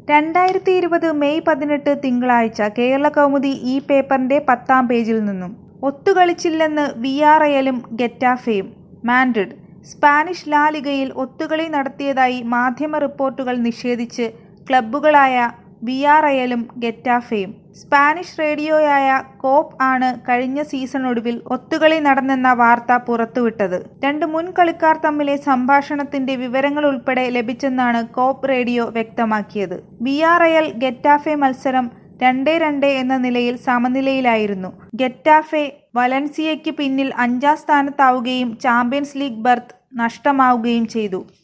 രണ്ടായിരത്തി ഇരുപത് മെയ് പതിനെട്ട് തിങ്കളാഴ്ച കേരളകൗമുദി ഈ പേപ്പറിന്റെ പത്താം പേജിൽ നിന്നും ഒത്തുകളിച്ചില്ലെന്ന് വിയ്യാറയലും ഗെറ്റാഫെയും മാഡ്രിഡ് സ്പാനിഷ് ലാ ലിഗയിൽ ഒത്തുകളി നടത്തിയതായി മാധ്യമ റിപ്പോർട്ടുകൾ നിഷേധിച്ച് ക്ലബ്ബുകളായ വിയ്യാറയലും ഗെറ്റാഫെയും സ്പാനിഷ് റേഡിയോയായ കോപ്പ് ആണ് കഴിഞ്ഞ സീസണൊടുവിൽ ഒത്തുകളി നടന്നെന്ന വാർത്ത പുറത്തുവിട്ടത് രണ്ട് മുൻ കളിക്കാർ തമ്മിലെ സംഭാഷണത്തിന്റെ വിവരങ്ങളുൾപ്പെടെ ലഭിച്ചെന്നാണ് കോപ്പ് റേഡിയോ വ്യക്തമാക്കിയത് വിയ്യാറയൽ ഗെറ്റാഫെ മത്സരം രണ്ടേ രണ്ട് എന്ന നിലയിൽ സമനിലയിലായിരുന്നു ഗെറ്റാഫെ വലൻസിയയ്ക്ക് പിന്നിൽ അഞ്ചാം സ്ഥാനത്താവുകയും ചാമ്പ്യൻസ് ലീഗ് ബർത്ത് നഷ്ടമാവുകയും ചെയ്തു